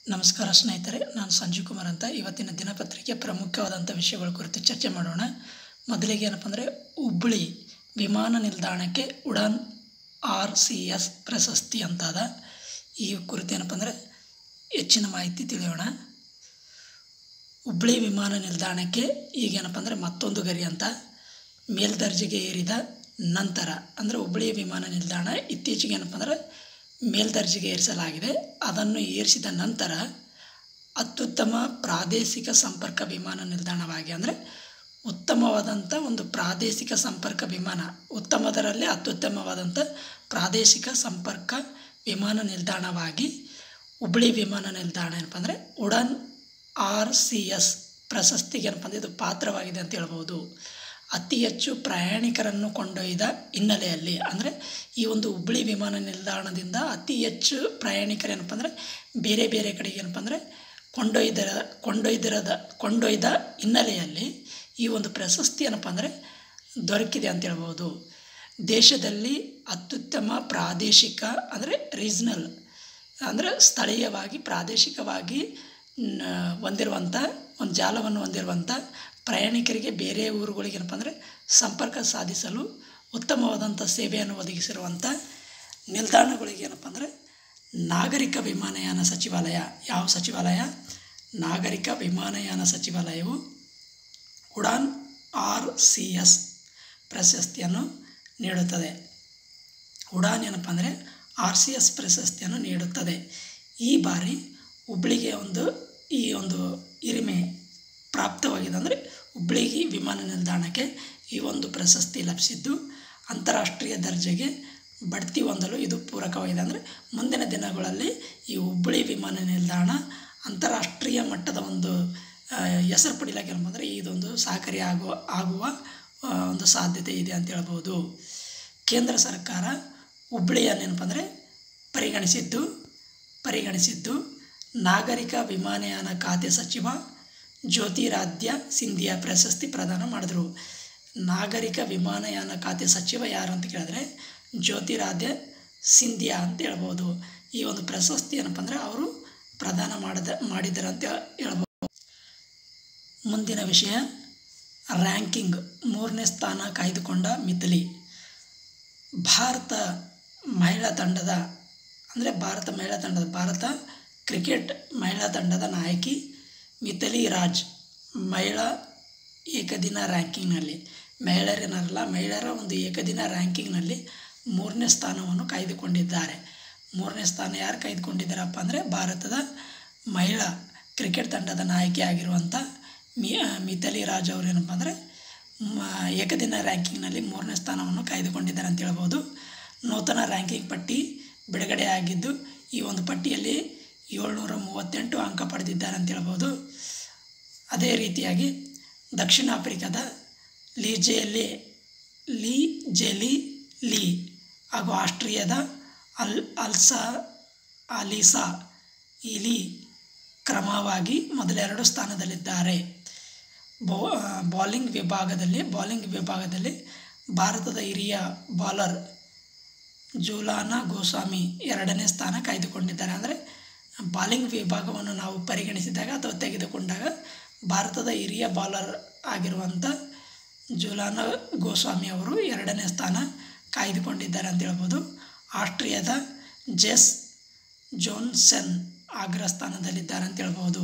ನಮಸ್ಕಾರ ಸ್ನೇಹಿತರೆ ನಾನು ಸಂಜೀವ್ ಕುಮಾರ್ ಅಂತ ಇವತ್ತಿನ ದಿನಪತ್ರಿಕೆ ಪ್ರಮುಖವಾದಂಥ ವಿಷಯಗಳ ಕುರಿತು ಚರ್ಚೆ ಮಾಡೋಣ ಮೊದಲಿಗೆ ಏನಪ್ಪ ಅಂದರೆ ಹುಬ್ಬಳ್ಳಿ ವಿಮಾನ ನಿಲ್ದಾಣಕ್ಕೆ ಉಡಾನ್ ಆರ್ ಸಿ ಎಸ್ ಪ್ರಶಸ್ತಿ ಅಂತದ ಈ ಕುರಿತು ಏನಪ್ಪ ಅಂದರೆ ಹೆಚ್ಚಿನ ಮಾಹಿತಿ ತಿಳಿಯೋಣ ಹುಬ್ಬಳ್ಳಿ ವಿಮಾನ ನಿಲ್ದಾಣಕ್ಕೆ ಈಗೇನಪ್ಪ ಅಂದರೆ ಮತ್ತೊಂದು ಗರಿ ಅಂತ ಮೇಲ್ದರ್ಜೆಗೆ ಏರಿದ ನಂತರ ಅಂದರೆ ಹುಬ್ಬಳ್ಳಿ ವಿಮಾನ ನಿಲ್ದಾಣ ಇತ್ತೀಚೆಗೆ ಏನಪ್ಪ ಅಂದರೆ ಮೇಲ್ದರ್ಜೆಗೆ ಏರಿಸಲಾಗಿದೆ ಅದನ್ನು ಏರಿಸಿದ ನಂತರ ಅತ್ಯುತ್ತಮ ಪ್ರಾದೇಶಿಕ ಸಂಪರ್ಕ ವಿಮಾನ ನಿಲ್ದಾಣವಾಗಿ ಅಂದರೆ ಉತ್ತಮವಾದಂಥ ಒಂದು ಪ್ರಾದೇಶಿಕ ಸಂಪರ್ಕ ವಿಮಾನ ಉತ್ತಮದರಲ್ಲಿ ಅತ್ಯುತ್ತಮವಾದಂಥ ಪ್ರಾದೇಶಿಕ ಸಂಪರ್ಕ ವಿಮಾನ ನಿಲ್ದಾಣವಾಗಿ ಹುಬ್ಬಳ್ಳಿ ವಿಮಾನ ನಿಲ್ದಾಣ ಏನಪ್ಪ ಅಂದರೆ ಉಡಾನ್ ಆರ್ ಸಿ ಎಸ್ ಪ್ರಶಸ್ತಿಗೆ ಏನಪ್ಪ ಅಂದರೆ ಇದು ಪಾತ್ರವಾಗಿದೆ ಅಂತ ಹೇಳ್ಬೋದು ಅತಿ ಹೆಚ್ಚು ಪ್ರಯಾಣಿಕರನ್ನು ಕೊಂಡೊಯ್ದ ಹಿನ್ನೆಲೆಯಲ್ಲಿ ಅಂದರೆ ಈ ಒಂದು ಹುಬ್ಬಳ್ಳಿ ವಿಮಾನ ನಿಲ್ದಾಣದಿಂದ ಅತಿ ಹೆಚ್ಚು ಪ್ರಯಾಣಿಕರು ಏನಪ್ಪ ಅಂದರೆ ಬೇರೆ ಬೇರೆ ಕಡೆಗೆ ಏನಪ್ಪ ಅಂದರೆ ಕೊಂಡೊಯ್ದರ ಕೊಂಡೊಯ್ದಿರದ ಕೊಂಡೊಯ್ದ ಹಿನ್ನೆಲೆಯಲ್ಲಿ ಈ ಒಂದು ಪ್ರಶಸ್ತಿ ಏನಪ್ಪ ಅಂದರೆ ದೊರಕಿದೆ ಅಂತ ಹೇಳ್ಬೋದು ದೇಶದಲ್ಲಿ ಅತ್ಯುತ್ತಮ ಪ್ರಾದೇಶಿಕ ಅಂದರೆ ರೀಜ್ನಲ್ ಅಂದರೆ ಸ್ಥಳೀಯವಾಗಿ ಪ್ರಾದೇಶಿಕವಾಗಿ ಹೊಂದಿರುವಂಥ ಒಂದು ಜಾಲವನ್ನು ಹೊಂದಿರುವಂಥ ಪ್ರಯಾಣಿಕರಿಗೆ ಬೇರೆ ಊರುಗಳಿಗೆ ಏನಪ್ಪ ಅಂದರೆ ಸಂಪರ್ಕ ಸಾಧಿಸಲು ಉತ್ತಮವಾದಂಥ ಸೇವೆಯನ್ನು ಒದಗಿಸಿರುವಂಥ ನಿಲ್ದಾಣಗಳಿಗೆ ಏನಪ್ಪ ಅಂದರೆ ನಾಗರಿಕ ವಿಮಾನಯಾನ ಸಚಿವಾಲಯ ಯಾವ ಸಚಿವಾಲಯ ನಾಗರಿಕ ವಿಮಾನಯಾನ ಸಚಿವಾಲಯವು ಉಡಾನ್ ಆರ್ ಸಿ ಎಸ್ ಪ್ರಶಸ್ತಿಯನ್ನು ನೀಡುತ್ತದೆ ಉಡಾನ್ ಏನಪ್ಪ ಅಂದರೆ ಆರ್ ಸಿ ಎಸ್ ಪ್ರಶಸ್ತಿಯನ್ನು ನೀಡುತ್ತದೆ ಈ ಬಾರಿ ಹುಬ್ಬಳ್ಳಿಗೆ ಒಂದು ಈ ಒಂದು ಹಿರಿಮೆ ಪ್ರಾಪ್ತವಾಗಿದೆ ಅಂದರೆ ಹುಬ್ಬಳ್ಳಿ ವಿಮಾನ ನಿಲ್ದಾಣಕ್ಕೆ ಈ ಒಂದು ಪ್ರಶಸ್ತಿ ಲಭಿಸಿದ್ದು ಅಂತಾರಾಷ್ಟ್ರೀಯ ದರ್ಜೆಗೆ ಬಡ್ತಿ ಹೊಂದಲು ಇದು ಪೂರಕವಾಗಿದೆ ಅಂದರೆ ಮುಂದಿನ ದಿನಗಳಲ್ಲಿ ಈ ಹುಬ್ಬಳ್ಳಿ ವಿಮಾನ ನಿಲ್ದಾಣ ಅಂತಾರಾಷ್ಟ್ರೀಯ ಮಟ್ಟದ ಒಂದು ಹೆಸರು ಪಡಿಲಿಕ್ಕೆ ಏನಂದರೆ ಇದೊಂದು ಸಹಕಾರಿ ಆಗುವ ಆಗುವ ಒಂದು ಸಾಧ್ಯತೆ ಇದೆ ಅಂತ ಹೇಳ್ಬೋದು ಕೇಂದ್ರ ಸರ್ಕಾರ ಹುಬ್ಬಳ್ಳಿಯನ್ನೇನಪ್ಪ ಅಂದರೆ ಪರಿಗಣಿಸಿದ್ದು ಪರಿಗಣಿಸಿದ್ದು ನಾಗರಿಕ ವಿಮಾನಯಾನ ಖಾತೆ ಸಚಿವ ಜ್ಯೋತಿರಾಧ್ಯ ಸಿಂಧಿಯಾ ಪ್ರಶಸ್ತಿ ಪ್ರದಾನ ಮಾಡಿದ್ರು ನಾಗರಿಕ ವಿಮಾನಯಾನ ಖಾತೆ ಸಚಿವ ಯಾರು ಅಂತ ಕೇಳಿದ್ರೆ ಜ್ಯೋತಿರಾಧ್ಯ ಸಿಂಧಿಯಾ ಅಂತ ಹೇಳ್ಬೋದು ಈ ಒಂದು ಪ್ರಶಸ್ತಿ ಏನಪ್ಪ ಅಂದರೆ ಅವರು ಪ್ರದಾನ ಮಾಡಿದ ಮಾಡಿದ್ದಾರೆ ಅಂತ ಹೇಳ್ಬೋದು ಮುಂದಿನ ವಿಷಯ ರ್ಯಾಂಕಿಂಗ್ ಮೂರನೇ ಸ್ಥಾನ ಕಾಯ್ದುಕೊಂಡ ಮಿಥಿಲಿ ಭಾರತ ಮಹಿಳಾ ತಂಡದ ಅಂದರೆ ಭಾರತ ಮಹಿಳಾ ತಂಡದ ಭಾರತ ಕ್ರಿಕೆಟ್ ಮಹಿಳಾ ತಂಡದ ನಾಯಕಿ ಮಿಥಿಲಿ ರಾಜ್ ಮಹಿಳಾ ಏಕದಿನ ರ್ಯಾಂಕಿಂಗ್ನಲ್ಲಿ ಮಹಿಳೆಯರನ್ನಲ್ಲ ಮಹಿಳೆಯರ ಒಂದು ಏಕದಿನ ರ್ಯಾಂಕಿಂಗ್ನಲ್ಲಿ ಮೂರನೇ ಸ್ಥಾನವನ್ನು ಕಾಯ್ದುಕೊಂಡಿದ್ದಾರೆ ಮೂರನೇ ಸ್ಥಾನ ಯಾರು ಕಾಯ್ದುಕೊಂಡಿದ್ದಾರಪ್ಪ ಅಂದರೆ ಭಾರತದ ಮಹಿಳಾ ಕ್ರಿಕೆಟ್ ತಂಡದ ನಾಯಕಿ ಆಗಿರುವಂಥ ಮಿ ಮಿಥಿಲಿ ರಾಜ್ ಅವರು ಏನಪ್ಪ ಅಂದರೆ ಏಕದಿನ ರ್ಯಾಂಕಿಂಗ್ನಲ್ಲಿ ಮೂರನೇ ಸ್ಥಾನವನ್ನು ಕಾಯ್ದುಕೊಂಡಿದ್ದಾರೆ ಅಂತ ಹೇಳ್ಬೋದು ನೂತನ ರ್ಯಾಂಕಿಂಗ್ ಪಟ್ಟಿ ಬಿಡುಗಡೆ ಆಗಿದ್ದು ಈ ಒಂದು ಪಟ್ಟಿಯಲ್ಲಿ ಏಳ್ನೂರ ಮೂವತ್ತೆಂಟು ಅಂಕ ಪಡೆದಿದ್ದಾರೆ ಅಂತ ಹೇಳ್ಬೋದು ಅದೇ ರೀತಿಯಾಗಿ ದಕ್ಷಿಣ ಆಫ್ರಿಕಾದ ಲೀಜೆಲಿ ಲೀ ಜೆಲಿ ಲೀ ಹಾಗೂ ಆಸ್ಟ್ರಿಯಾದ ಅಲ್ ಅಲ್ಸಾ ಅಲಿಸಾ ಇಲಿ ಕ್ರಮವಾಗಿ ಮೊದಲೆರಡು ಸ್ಥಾನದಲ್ಲಿದ್ದಾರೆ ಬೌ ಬೌಲಿಂಗ್ ವಿಭಾಗದಲ್ಲಿ ಬೌಲಿಂಗ್ ವಿಭಾಗದಲ್ಲಿ ಭಾರತದ ಹಿರಿಯ ಬಾಲರ್ ಜೂಲಾನಾ ಗೋಸ್ವಾಮಿ ಎರಡನೇ ಸ್ಥಾನ ಕಾಯ್ದುಕೊಂಡಿದ್ದಾರೆ ಅಂದರೆ ಬಾಲಿಂಗ್ ವಿಭಾಗವನ್ನು ನಾವು ಪರಿಗಣಿಸಿದಾಗ ಅಥವಾ ತೆಗೆದುಕೊಂಡಾಗ ಭಾರತದ ಹಿರಿಯ ಬಾಲರ್ ಆಗಿರುವಂಥ ಜುಲಾನ ಗೋಸ್ವಾಮಿ ಅವರು ಎರಡನೇ ಸ್ಥಾನ ಕಾಯ್ದುಕೊಂಡಿದ್ದಾರೆ ಅಂತ ಹೇಳ್ಬೋದು ಆಸ್ಟ್ರಿಯಾದ ಜೆಸ್ ಜೋನ್ಸನ್ ಅಗ್ರ ಸ್ಥಾನದಲ್ಲಿದ್ದಾರೆ ಅಂತ ಹೇಳ್ಬೋದು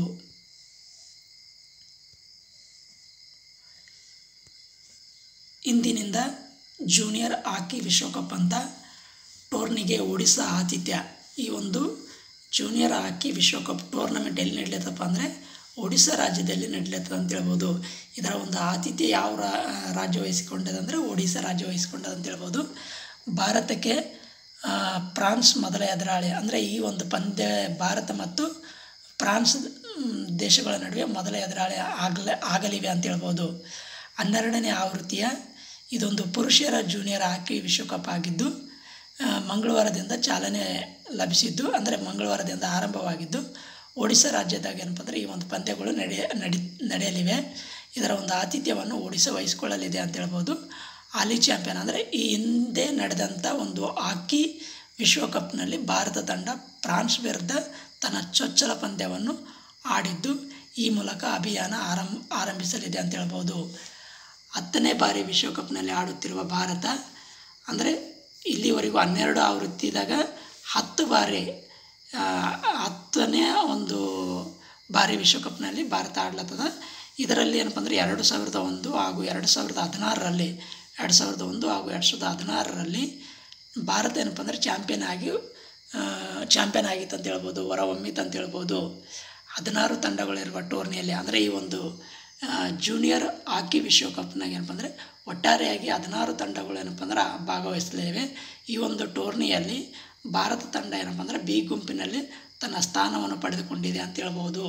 ಇಂದಿನಿಂದ ಜೂನಿಯರ್ ಹಾಕಿ ವಿಶ್ವಕಪ್ ಅಂತ ಟೂರ್ನಿಗೆ ಒಡಿಸ್ಸಾ ಆತಿಥ್ಯ ಈ ಒಂದು ಜೂನಿಯರ್ ಹಾಕಿ ವಿಶ್ವಕಪ್ ಟೂರ್ನಮೆಂಟ್ ಎಲ್ಲಿ ನಡೀತಪ್ಪ ಅಂದರೆ ಒಡಿಸ್ಸಾ ರಾಜ್ಯದಲ್ಲಿ ನಡೀತದೆ ಅಂತ ಹೇಳ್ಬೋದು ಇದರ ಒಂದು ಆತಿಥ್ಯ ಯಾವ ರಾಜ್ಯ ವಹಿಸಿಕೊಂಡದ ಅಂದರೆ ಒಡಿಸ್ಸಾ ರಾಜ್ಯ ವಹಿಸಿಕೊಂಡದ ಅಂತ ಹೇಳ್ಬೋದು ಭಾರತಕ್ಕೆ ಫ್ರಾನ್ಸ್ ಮೊದಲ ಎದುರಾಳಿ ಅಂದರೆ ಈ ಒಂದು ಪಂದ್ಯ ಭಾರತ ಮತ್ತು ಫ್ರಾನ್ಸ್ ದೇಶಗಳ ನಡುವೆ ಮೊದಲ ಎದುರಾಳಿ ಆಗಲ ಆಗಲಿವೆ ಅಂತ ಹೇಳ್ಬೋದು ಹನ್ನೆರಡನೇ ಆವೃತ್ತಿಯ ಇದೊಂದು ಪುರುಷರ ಜೂನಿಯರ್ ಹಾಕಿ ವಿಶ್ವಕಪ್ ಆಗಿದ್ದು ಮಂಗಳವಾರದಿಂದ ಚಾಲನೆ ಲಭಿಸಿದ್ದು ಅಂದರೆ ಮಂಗಳವಾರದಿಂದ ಆರಂಭವಾಗಿದ್ದು ಒಡಿಸ್ಸಾ ರಾಜ್ಯದಾಗ ಏನಪ್ಪ ಅಂದರೆ ಈ ಒಂದು ಪಂದ್ಯಗಳು ನಡೆಯ ನಡಿ ನಡೆಯಲಿವೆ ಇದರ ಒಂದು ಆತಿಥ್ಯವನ್ನು ಒಡಿಸ್ಸಾ ವಹಿಸಿಕೊಳ್ಳಲಿದೆ ಅಂತ ಹೇಳ್ಬೋದು ಹಾಲಿ ಚಾಂಪಿಯನ್ ಅಂದರೆ ಈ ಹಿಂದೆ ನಡೆದಂಥ ಒಂದು ಹಾಕಿ ವಿಶ್ವಕಪ್ನಲ್ಲಿ ಭಾರತ ತಂಡ ಫ್ರಾನ್ಸ್ ವಿರುದ್ಧ ತನ್ನ ಚೊಚ್ಚಲ ಪಂದ್ಯವನ್ನು ಆಡಿದ್ದು ಈ ಮೂಲಕ ಅಭಿಯಾನ ಆರಂಭ ಆರಂಭಿಸಲಿದೆ ಅಂತ ಹೇಳ್ಬೋದು ಹತ್ತನೇ ಬಾರಿ ವಿಶ್ವಕಪ್ನಲ್ಲಿ ಆಡುತ್ತಿರುವ ಭಾರತ ಅಂದರೆ ಇಲ್ಲಿವರೆಗೂ ಹನ್ನೆರಡು ಆವೃತ್ತಿದಾಗ ಹತ್ತು ಬಾರಿ ಆ, ಹತ್ತನೇ ಒಂದು ಬಾರಿ ವಿಶ್ವಕಪ್ನಲ್ಲಿ ಭಾರತ ಆಡ್ಲತ್ತದ ಇದರಲ್ಲಿ ಏನಪ್ಪ ಅಂದರೆ ಎರಡು ಸಾವಿರದ ಒಂದು ಹಾಗೂ ಎರಡು ಸಾವಿರದ ಹದಿನಾರರಲ್ಲಿ ಎರಡು ಸಾವಿರದ ಒಂದು ಹಾಗೂ ಎರಡು ಸಾವಿರದ ಹದಿನಾರರಲ್ಲಿ ಭಾರತ ಏನಪ್ಪ ಅಂದರೆ ಚಾಂಪಿಯನ್ ಆಗಿ ಚಾಂಪಿಯನ್ ಆಗಿತ್ತು ಅಂತ ಹೇಳ್ಬೋದು ಹೊರಹೊಮ್ಮಿತು ಅಂತ ಹೇಳ್ಬೋದು ಹದಿನಾರು ತಂಡಗಳಿರುವ ಟೂರ್ನಿಯಲ್ಲಿ ಅಂದರೆ ಈ ಒಂದು ಜೂನಿಯರ್ ಹಾಕಿ ವಿಶ್ವಕಪ್ನಾಗ ಏನಪ್ಪ ಅಂದರೆ ಒಟ್ಟಾರೆಯಾಗಿ ಹದಿನಾರು ತಂಡಗಳು ಏನಪ್ಪ ಅಂದ್ರೆ ಭಾಗವಹಿಸಲಿವೆ ಈ ಒಂದು ಟೂರ್ನಿಯಲ್ಲಿ ಭಾರತ ತಂಡ ಏನಪ್ಪ ಅಂದರೆ ಬಿ ಗುಂಪಿನಲ್ಲಿ ತನ್ನ ಸ್ಥಾನವನ್ನು ಪಡೆದುಕೊಂಡಿದೆ ಅಂತ ಹೇಳ್ಬೋದು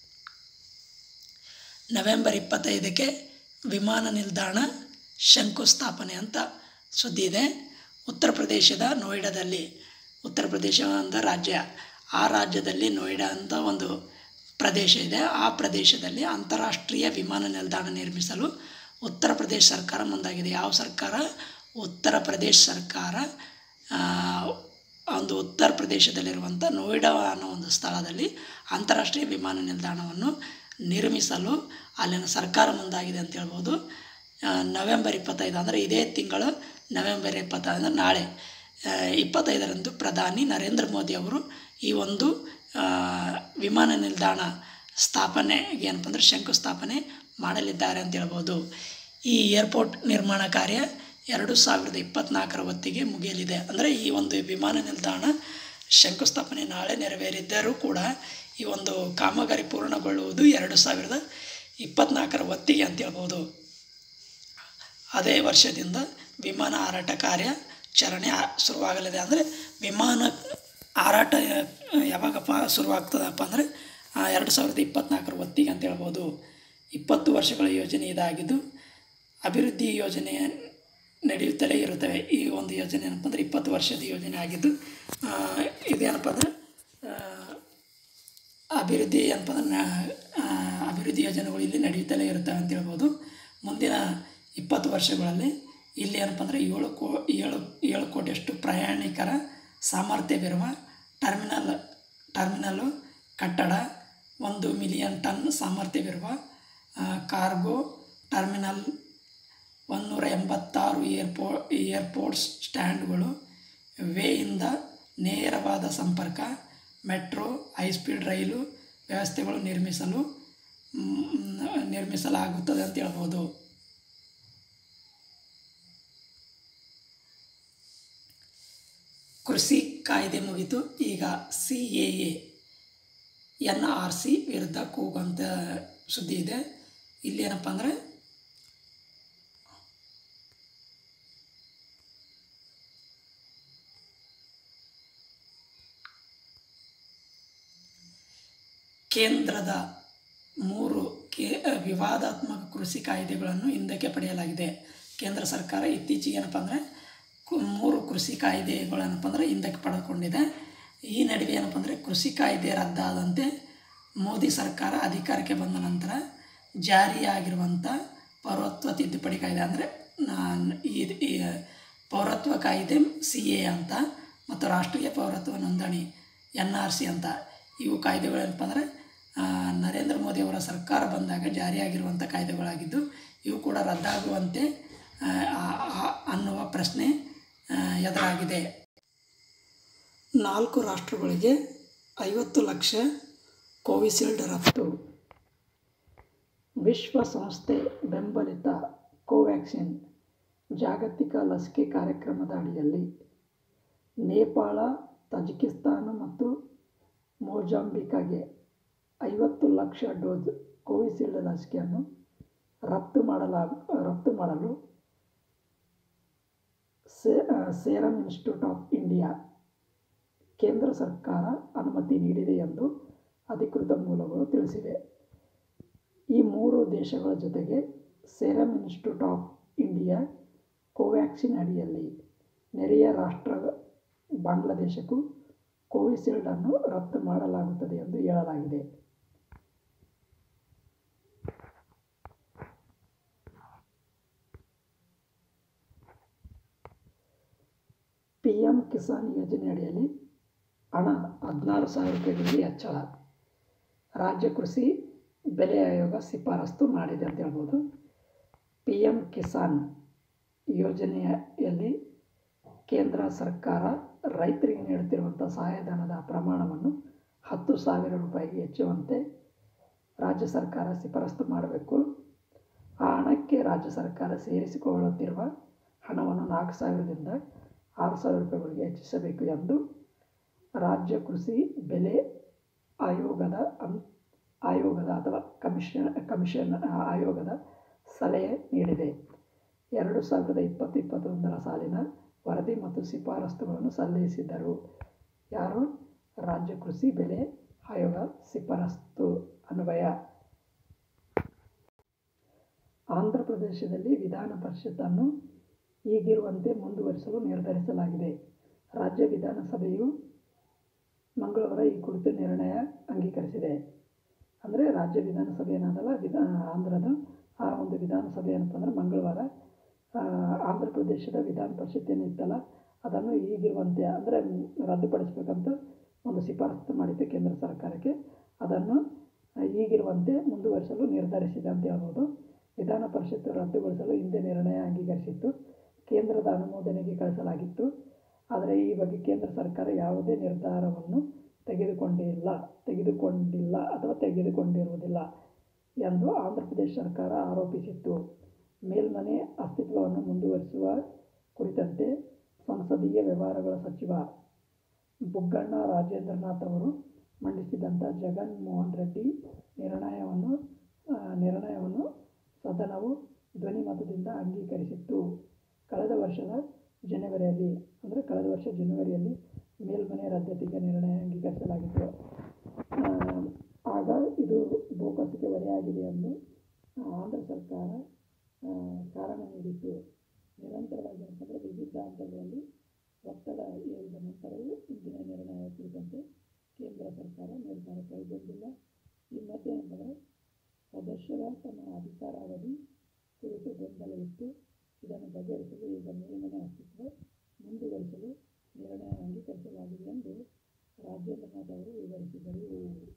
ನವೆಂಬರ್ ಇಪ್ಪತ್ತೈದಕ್ಕೆ ವಿಮಾನ ನಿಲ್ದಾಣ ಶಂಕುಸ್ಥಾಪನೆ ಅಂತ ಸುದ್ದಿ ಇದೆ ಉತ್ತರ ಪ್ರದೇಶದ ನೋಯ್ಡಾದಲ್ಲಿ ಉತ್ತರ ಪ್ರದೇಶ ಅಂತ ರಾಜ್ಯ ಆ ರಾಜ್ಯದಲ್ಲಿ ನೋಯ್ಡಾ ಅಂತ ಒಂದು ಪ್ರದೇಶ ಇದೆ ಆ ಪ್ರದೇಶದಲ್ಲಿ ಅಂತಾರಾಷ್ಟ್ರೀಯ ವಿಮಾನ ನಿಲ್ದಾಣ ನಿರ್ಮಿಸಲು ಉತ್ತರ ಪ್ರದೇಶ ಸರ್ಕಾರ ಮುಂದಾಗಿದೆ ಯಾವ ಸರ್ಕಾರ ಉತ್ತರ ಪ್ರದೇಶ ಸರ್ಕಾರ ಆ, ಒಂದು ಉತ್ತರ ಪ್ರದೇಶದಲ್ಲಿರುವಂಥ ನೋಯ್ಡಾ ಅನ್ನೋ ಒಂದು ಸ್ಥಳದಲ್ಲಿ ಅಂತಾರಾಷ್ಟ್ರೀಯ ವಿಮಾನ ನಿಲ್ದಾಣವನ್ನು ನಿರ್ಮಿಸಲು ಅಲ್ಲಿನ ಸರ್ಕಾರ ಮುಂದಾಗಿದೆ ಅಂತ ಹೇಳ್ಬೋದು ಆ, ನವೆಂಬರ್ ಇಪ್ಪತ್ತೈದು ಅಂದರೆ ಇದೇ ತಿಂಗಳು ನವೆಂಬರ್ ಇಪ್ಪತ್ತೈದು ಅಂದರೆ ನಾಳೆ ಆ, ಇಪ್ಪತ್ತೈದರಂದು ಪ್ರಧಾನಿ ನರೇಂದ್ರ ಮೋದಿ ಅವರು ಈ ಒಂದು ಆ, ವಿಮಾನ ನಿಲ್ದಾಣ ಸ್ಥಾಪನೆಗೆ ಏನಪ್ಪ ಅಂದರೆ ಶಂಕುಸ್ಥಾಪನೆ ಮಾಡಲಿದ್ದಾರೆ ಅಂತ ಹೇಳ್ಬೋದು ಈ ಏರ್ಪೋರ್ಟ್ ನಿರ್ಮಾಣ ಕಾರ್ಯ ಎರಡು ಸಾವಿರದ ಇಪ್ಪತ್ತ್ನಾಲ್ಕರ ಹೊತ್ತಿಗೆ ಮುಗಿಯಲಿದೆ ಅಂದರೆ ಈ ಒಂದು ವಿಮಾನ ನಿಲ್ದಾಣ ಶಂಕುಸ್ಥಾಪನೆ ನಾಳೆ ನೆರವೇರಿದ್ದರೂ ಕೂಡ ಈ ಒಂದು ಕಾಮಗಾರಿ ಪೂರ್ಣಗೊಳ್ಳುವುದು ಎರಡು ಸಾವಿರದ ಇಪ್ಪತ್ತ್ನಾಲ್ಕರ ಹೊತ್ತಿಗೆ ಅಂತ ಹೇಳ್ಬೋದು ಅದೇ ವರ್ಷದಿಂದ ವಿಮಾನ ಹಾರಾಟ ಕಾರ್ಯಾಚರಣೆ ಆ- ಶುರುವಾಗಲಿದೆ ಅಂದರೆ ವಿಮಾನ ಹಾರಾಟ ಯ- ಯಾವಾಗಪ್ಪ ಶುರುವಾಗ್ತದಪ್ಪ ಅಂದರೆ ಎರಡು ಸಾವಿರದ ಇಪ್ಪತ್ತ್ನಾಲ್ಕರ ಹೊತ್ತಿಗೆ ಅಂತ ಹೇಳ್ಬೋದು ಇಪ್ಪತ್ತು ವರ್ಷಗಳ ಯೋಜನೆ ಇದಾಗಿದ್ದು ಅಭಿವೃದ್ಧಿ ಯೋಜನೆ ನಡೆಯುತ್ತಲೇ ಇರುತ್ತವೆ ಈ ಒಂದು ಯೋಜನೆ ಏನಪ್ಪ ಅಂದರೆ ಇಪ್ಪತ್ತು ವರ್ಷದ ಯೋಜನೆ ಆಗಿದ್ದು ಆ, ಇದೇನಪ್ಪ ಅಂದರೆ ಆ, ಅಭಿವೃದ್ಧಿ ಏನಪ್ಪ ಅಂದ್ರೆ ನಾ- ಆ, ಅಭಿವೃದ್ಧಿ ಯೋಜನೆಗಳು ಇಲ್ಲಿ ನಡೆಯುತ್ತಲೇ ಇರ್ತವೆ ಅಂತ ಹೇಳ್ಬೋದು ಮುಂದಿನ ಇಪ್ಪತ್ತು ವರ್ಷಗಳಲ್ಲಿ ಇಲ್ಲಿ ಏನಪ್ಪ ಅಂದರೆ ಏಳು ಕೋ ಏಳು ಏಳು ಕೋಟಿಯಷ್ಟು ಪ್ರಯಾಣಿಕರ ಸಾಮರ್ಥ್ಯವಿರುವ ಟರ್ಮಿನಲ್ ಟರ್ಮಿನಲ್ಲು ಕಟ್ಟಡ ಒಂದು ಮಿಲಿಯನ್ ಟನ್ ಸಾಮರ್ಥ್ಯವಿರುವ ಆ, ಕಾರ್ಗೋ ಟರ್ಮಿನಲ್ ಒಂನ್ನೂರ ಎಂಬತ್ತಾರು ಏರ್ಪೋ ಏರ್ಪೋರ್ಟ್ಸ್ ಸ್ಟ್ಯಾಂಡ್ಗಳು ವೇಯಿಂದ ನೇರವಾದ ಸಂಪರ್ಕ ಮೆಟ್ರೋ ಹೈಸ್ಪೀಡ್ ರೈಲು ವ್ಯವಸ್ಥೆಗಳು ನಿರ್ಮಿಸಲು ಮ್, ನಿರ್ಮಿಸಲಾಗುತ್ತದೆ ಅಂತ ಹೇಳ್ಬೋದು ಕೃಷಿ ಕಾಯ್ದೆ ಮುಗಿತು ಈಗ C A A N R C ವಿರುದ್ಧ ಕೂಗಂತ ಸುದ್ದಿ ಇದೆ ಇಲ್ಲಿ ಏನಪ್ಪ ಅಂದರೆ ಕೇಂದ್ರದ ಮೂರು ಕೇ ವಿವಾದಾತ್ಮಕ ಕೃಷಿ ಕಾಯ್ದೆಗಳನ್ನು ಹಿಂದಕ್ಕೆ ಪಡೆಯಲಾಗಿದೆ ಕೇಂದ್ರ ಸರ್ಕಾರ ಇತ್ತೀಚೆಗೆ ಏನಪ್ಪ ಅಂದರೆ ಕು- ಮೂರು ಕೃಷಿ ಕಾಯ್ದೆಗಳೇನಪ್ಪ ಅಂದರೆ ಹಿಂದಕ್ಕೆ ಪಡೆದುಕೊಂಡಿದೆ ಈ ನಡುವೆ ಏನಪ್ಪ ಅಂದರೆ ಕೃಷಿ ಕಾಯ್ದೆ ರದ್ದಾದಂತೆ ಮೋದಿ ಸರ್ಕಾರ ಅಧಿಕಾರಕ್ಕೆ ಬಂದ ನಂತರ ಜಾರಿಯಾಗಿರುವಂಥ ಪೌರತ್ವ ತಿದ್ದುಪಡಿ ಕಾಯ್ದೆ ಅಂದರೆ ಈ ಈ ಪೌರತ್ವ ಕಾಯ್ದೆ ಸಿ ಎ ಅಂತ ಮತ್ತು ರಾಷ್ಟ್ರೀಯ ಪೌರತ್ವ ನೋಂದಣಿ ಎನ್ ಆರ್ ಸಿ ಅಂತ ಇವು ಕಾಯ್ದೆಗಳೇನಪ್ಪ ಅಂದರೆ ಆ, ನರೇಂದ್ರ ಮೋದಿ ಅವರ ಸರ್ಕಾರ ಬಂದಾಗ ಜಾರಿಯಾಗಿರುವಂಥ ಕಾಯ್ದೆಗಳಾಗಿದ್ದು ಇವು ಕೂಡ ರದ್ದಾಗುವಂತೆ ಆ, ಆ- ಆ- ಅನ್ನುವ ಪ್ರಶ್ನೆ ಆ, ಎದುರಾಗಿದೆ ನಾಲ್ಕು ರಾಷ್ಟ್ರಗಳಿಗೆ ಐವತ್ತು ಲಕ್ಷ ಕೋವಿಶೀಲ್ಡ್ ರಫ್ತು ವಿಶ್ವಸಂಸ್ಥೆ ಬೆಂಬಲಿತ ಕೋವ್ಯಾಕ್ಸಿನ್ ಜಾಗತಿಕ ಲಸಿಕೆ ಕಾರ್ಯಕ್ರಮದ ಅಡಿಯಲ್ಲಿ ನೇಪಾಳ ತಜಿಕಿಸ್ತಾನ ಮತ್ತು ಮೊಜಾಂಬಿಕಾಗೆ ಐವತ್ತು ಲಕ್ಷ ಡೋಸ್ ಕೋವಿಶೀಲ್ಡ್ ಲಸಿಕೆಯನ್ನು ರಫ್ತು ಮಾಡಲಾಗ ರಫ್ತು ಮಾಡಲು ಸೇ ಸೇರಮ್ ಇನ್ಸ್ಟಿಟ್ಯೂಟ್ ಆಫ್ ಇಂಡಿಯಾ ಕೇಂದ್ರ ಸರ್ಕಾರ ಅನುಮತಿ ನೀಡಿದೆ ಎಂದು ಅಧಿಕೃತ ಮೂಲಗಳು ತಿಳಿಸಿವೆ ಈ ಮೂರು ದೇಶಗಳ ಜೊತೆಗೆ Serum Institute of India Covaxin ಅಡಿಯಲ್ಲಿ ನೆರೆಯ ರಾಷ್ಟ್ರ ಬಾಂಗ್ಲಾದೇಶಕ್ಕೂ ಕೋವಿಶೀಲ್ಡನ್ನು ರಫ್ತು ಮಾಡಲಾಗುತ್ತದೆ ಎಂದು ಹೇಳಲಾಗಿದೆ ಪಿ ಎಮ್ ಕಿಸಾನ್ ಯೋಜನೆ ಅಡಿಯಲ್ಲಿ ಹಣ ಹದಿನಾರು ಸಾವಿರ ರೂಪಾಯಿಗಳಿಗೆ ಹೆಚ್ಚಳ ರಾಜ್ಯ ಕೃಷಿ ಬೆಲೆ ಆಯೋಗ ಶಿಫಾರಸ್ತು ಮಾಡಿದೆ ಅಂತ ಹೇಳ್ಬೋದು ಪಿ ಎಮ್ ಕಿಸಾನ್ ಯೋಜನೆಯಲ್ಲಿ ಕೇಂದ್ರ ಸರ್ಕಾರ ರೈತರಿಗೆ ನೀಡುತ್ತಿರುವಂಥ ಸಹಾಯಧನದ ಪ್ರಮಾಣವನ್ನು ಹತ್ತು ಸಾವಿರ ರೂಪಾಯಿಗೆ ಹೆಚ್ಚುವಂತೆ ರಾಜ್ಯ ಸರ್ಕಾರ ಶಿಫಾರಸ್ತು ಮಾಡಬೇಕು ಆ ಹಣಕ್ಕೆ ರಾಜ್ಯ ಸರ್ಕಾರ ಸೇರಿಸಿಕೊಳ್ಳುತ್ತಿರುವ ಹಣವನ್ನು ನಾಲ್ಕು ಸಾವಿರದಿಂದ ಆರು ಸಾವಿರ ರೂಪಾಯಿಗಳಿಗೆ ಹೆಚ್ಚಿಸಬೇಕು ಎಂದು ರಾಜ್ಯ ಕೃಷಿ ಬೆಲೆ ಆಯೋಗದ ಅನ್ ಆಯೋಗದ ಅಥವಾ ಕಮಿಷನ್ ಕಮಿಷನ್ ಆಯೋಗದ ಸಲಹೆ ನೀಡಿದೆ ಎರಡು ಸಾವಿರದ ಇಪ್ಪತ್ತು ಇಪ್ಪತ್ತೊಂದರ ಸಾಲಿನ ವರದಿ ಮತ್ತು ಶಿಫಾರಸುಗಳನ್ನು ಸಲ್ಲಿಸಿದರು ಯಾರು ರಾಜ್ಯ ಕೃಷಿ ಬೆಲೆ ಆಯೋಗ ಶಿಫಾರಸ್ತು ಅನ್ವಯ ಆಂಧ್ರ ಪ್ರದೇಶದಲ್ಲಿ ವಿಧಾನ ಪರಿಷತ್ತನ್ನು ಈಗಿರುವಂತೆ ಮುಂದುವರಿಸಲು ನಿರ್ಧರಿಸಲಾಗಿದೆ ರಾಜ್ಯ ವಿಧಾನಸಭೆಯು ಮಂಗಳವಾರ ಈ ಕುರಿತು ನಿರ್ಣಯ ಅಂಗೀಕರಿಸಿದೆ ಅಂದರೆ ರಾಜ್ಯ ವಿಧಾನಸಭೆ ಏನದಲ್ಲ ವಿಧಾ ಆಂಧ್ರದ ಆ ಒಂದು ವಿಧಾನಸಭೆ ಏನಪ್ಪ ಅಂದ್ರೆ ಮಂಗಳವಾರ ಆಂಧ್ರ ಪ್ರದೇಶದ ವಿಧಾನ ಪರಿಷತ್ ಏನಿತ್ತಲ್ಲ ಅದನ್ನು ಈಗಿರುವಂತೆ ಅಂದರೆ ರದ್ದುಪಡಿಸಬೇಕಂತ ಒಂದು ಶಿಫಾರಸು ಮಾಡಿತ್ತು ಕೇಂದ್ರ ಸರ್ಕಾರಕ್ಕೆ ಅದನ್ನು ಈಗಿರುವಂತೆ ಮುಂದುವರಿಸಲು ನಿರ್ಧರಿಸಿದೆ ಅಂತ ಹೇಳ್ಬೋದು ವಿಧಾನ ಪರಿಷತ್ತು ರದ್ದುಗೊಳಿಸಲು ಹಿಂದೆ ನಿರ್ಣಯ ಅಂಗೀಕರಿಸಿತ್ತು ಕೇಂದ್ರದ ಅನುಮೋದನೆಗೆ ಕಳಿಸಲಾಗಿತ್ತು ಆದರೆ ಈ ಬಗ್ಗೆ ಕೇಂದ್ರ ಸರ್ಕಾರ ಯಾವುದೇ ನಿರ್ಧಾರವನ್ನು ತೆಗೆದುಕೊಂಡಿಲ್ಲ ತೆಗೆದುಕೊಂಡಿಲ್ಲ ಅಥವಾ ತೆಗೆದುಕೊಂಡಿರುವುದಿಲ್ಲ ಎಂದು ಆಂಧ್ರ ಪ್ರದೇಶ ಸರ್ಕಾರ ಆರೋಪಿಸಿತ್ತು ಮೇಲ್ಮನೆ ಅಸ್ತಿತ್ವವನ್ನು ಮುಂದುವರಿಸುವ ಕುರಿತಂತೆ ಸಂಸದೀಯ ವ್ಯವಹಾರಗಳ ಸಚಿವ ಬುಗ್ಗಣ್ಣ ರಾಜೇಂದ್ರನಾಥ್ ಅವರು ಮಂಡಿಸಿದಂಥ ಜಗನ್ ಮೋಹನ್ ರೆಡ್ಡಿ ನಿರ್ಣಯವನ್ನು ನಿರ್ಣಯವನ್ನು ಸದನವು ಧ್ವನಿಮತದಿಂದ ಅಂಗೀಕರಿಸಿತ್ತು ಕಳೆದ ವರ್ಷದ ಜನವರಿಯಲ್ಲಿ ಅಂದರೆ ಕಳೆದ ವರ್ಷ ಜನವರಿಯಲ್ಲಿ ಮೇಲ್ಮನೆ ರದ್ದತಿಗೆ ನಿರ್ಣಯ ಅಂಗೀಕರಿಸಲಾಗಿತ್ತು ಆಗ ಇದು ಬೋಕಸ್ಸಿಗೆ ಹೊರೆಯಾಗಿದೆ ಎಂದು ಆಂಧ್ರ ಸರ್ಕಾರ ಕಾರಣ ನೀಡಿತ್ತು ನಿರಂತರವಾಗಿ ಅಂತಂದರೆ ವಿವಿಧ ಹಂತಗಳಲ್ಲಿ ಒತ್ತಡ ಏರಿದ ನಂತರವೂ ಇಂದಿನ ನಿರ್ಣಯ ಕುರಿತಂತೆ ಕೇಂದ್ರ ಸರ್ಕಾರ ನಿರ್ಧಾರ ಕೈಗೊಂಡಿಲ್ಲ ಈ ಮಧ್ಯೆ ಅಂತಂದರೆ ಸದಸ್ಯರ ತಮ್ಮ ಅಧಿಕಾರಾವಧಿ ಕುರಿತು ಗೊಂದಲವಿತ್ತು ಇದನ್ನು ಬಗೆಹರಿಸಲು ಈಗ ಮೇಲ್ಮನೆ ಅಸ್ತಿತ್ವ ಮುಂದುವರಿಸಲು ನಿರ್ಣಯ ಅಂಗೀಕರಿಸಲಾಗಿದೆ ಎಂದು ರಾಜೇಂದ್ರನಾಥ್ ಅವರು ವಿವರಿಸಿದರು